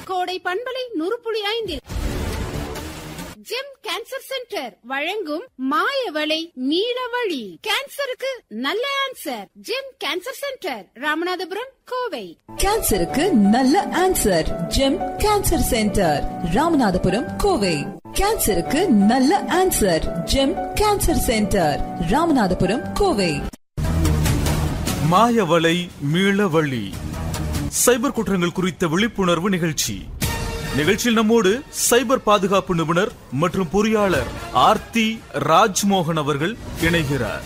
கோடை பண்பலை நுறுப்புளி ஐந்தில் ஜெம் கேன்சர் சென்டர் வழங்கும் மாயவளை நீலவழி கேன்சருக்கு நல்ல answer gem cancer centre Ramanathapuram Kovai கேன்சருக்கு நல்ல answer gem cancer centre Ramanathapuram Kovai கேன்சருக்கு நல்ல answer gem cancer centre Ramanathapuram Kovai மாயவலை மீளவழி சைபர் குற்றங்கள் குறித்த விழிப்புணர்வு நிகழ்ச்சி நிகழ்ச்சியில் நம்மோடு சைபர் பாதுகாப்பு நிபுணர் மற்றும் பொறியாளர் ஆர்த்தி ராஜ்மோகன் அவர்கள் இணைகிறார்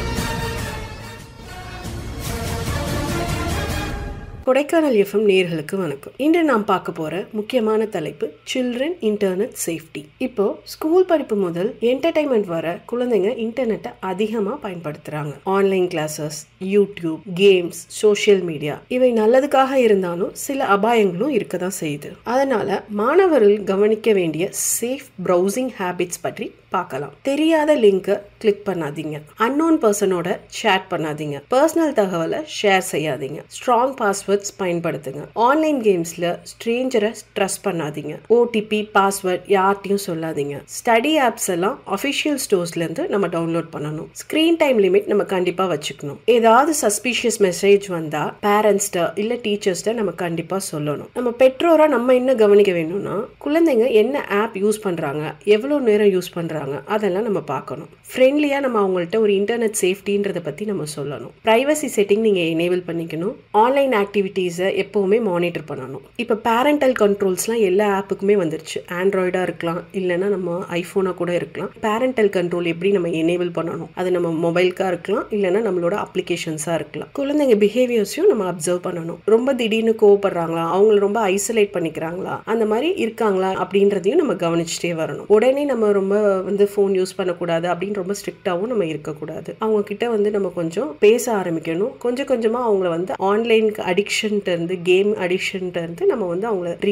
கொடைக்கானல் எஃப்எம் நேர்களுக்கு வணக்கம் இன்று நாம் பார்க்க போற முக்கியமான தலைப்பு சில்ட்ரன் இன்டர்நெட் சேஃப்டி இப்போ ஸ்கூல் படிப்பு முதல் என்டர்டைன்மெண்ட் வர குழந்தைங்க இன்டர்நெட்டை அதிகமா பயன்படுத்துறாங்க online classes YouTube games social media இவை நல்லதுக்காக இருந்தாலும் சில அபாயங்களும் இருக்க தான் செய்யுது அதனால மாணவர்கள் கவனிக்க வேண்டிய சேஃப் ப்ரௌசிங் ஹேபிட்ஸ் பற்றி பார்க்கலாம் தெரியாத லிங்கை கிளிக் பண்ணாதீங்க அன்னோன் பர்சனோட சேட் பண்ணாதீங்க பர்சனல் தகவலை ஷேர் செய்யாதீங்க ஸ்ட்ராங் பாஸ்வேர்ட்ஸ் பயன்படுத்துங்க ஆன்லைன் கேம்ஸ்ல ஸ்ட்ரேஞ்சரை ட்ரஸ்ட் பண்ணாதீங்க ஓடிபி பாஸ்வேர்ட் யார்ட்டையும் சொல்லாதீங்க ஸ்டடி ஆப்ஸ் எல்லாம் அஃபிஷியல் ஸ்டோர்ஸ்ல இருந்து நம்ம டவுன்லோட் பண்ணணும் ஸ்கிரீன் டைம் லிமிட் நம்ம கண்டிப்பா வச்சுக்கணும் ஏதாவது சஸ்பீஷியஸ் மெசேஜ் வந்தா பேரண்ட்ஸ்ட இல்ல டீச்சர்ஸ்ட நம்ம கண்டிப்பா சொல்லணும் நம்ம பெற்றோரா நம்ம என்ன கவனிக்க வேணும்னா குழந்தைங்க என்ன ஆப் யூஸ் பண்றாங்க எவ்வளவு நேரம் யூஸ் பண்றாங்க அதெல்லாம் நம்ம பார்க்கணும் ஃப்ரெண்ட்லியா நம்ம அவங்கள்ட்ட ஒரு இன்டர்நெட் சேஃப்டின்றத பத்தி நம்ம சொல்லணும் பிரைவசி செட்டிங் நீங்க எனேபிள் பண்ணிக்கணும் ஆன்லைன் ஆக்டிவிட்டீஸை எப்பவுமே மானிட்டர் பண்ணணும் இப்போ பேரண்டல் கண்ட்ரோல்ஸ்லாம் எல்லா ஆப்புக்குமே வந்துருச்சு ஆண்ட்ராய்டா இருக்கலாம் இல்லைன்னா நம்ம ஐஃபோனா கூட இருக்கலாம் பேரண்டல் கண்ட்ரோல் எப்படி நம்ம எனேபிள் பண்ணணும் அது நம்ம மொபைல்க்கா இருக்கலாம் இல்லைன்னா நம்மளோட அப்ளிகேஷன்ஸா இருக்கலாம் குழந்தைங்க பிஹேவியர்ஸையும் நம்ம அப்சர்வ் பண்ணணும் ரொம்ப திடீர்னு கோவப்படுறாங்களா அவங்கள ரொம்ப ஐசோலேட் பண்ணிக்கிறாங்களா அந்த மாதிரி இருக்காங்களா அப்படின்றதையும் நம்ம கவனிச்சுட்டே வரணும் உடனே நம்ம ரொம்ப வந்து ஃபோன் யூஸ் பண்ணக்கூடாது அப்படின்னு ரொம்ப ஸ்ட்ரிக்டாகவும் நம்ம இருக்கக்கூடாது அவங்க கிட்ட வந்து நம்ம கொஞ்சம் பேச ஆரம்பிக்கணும் கொஞ்சம் கொஞ்சமாக அவங்கள வந்து ஆன்லைன் அடிக்ஷன்ட்டு இருந்து கேம் அடிக்ஷன்ட்டு இருந்து நம்ம வந்து அவங்கள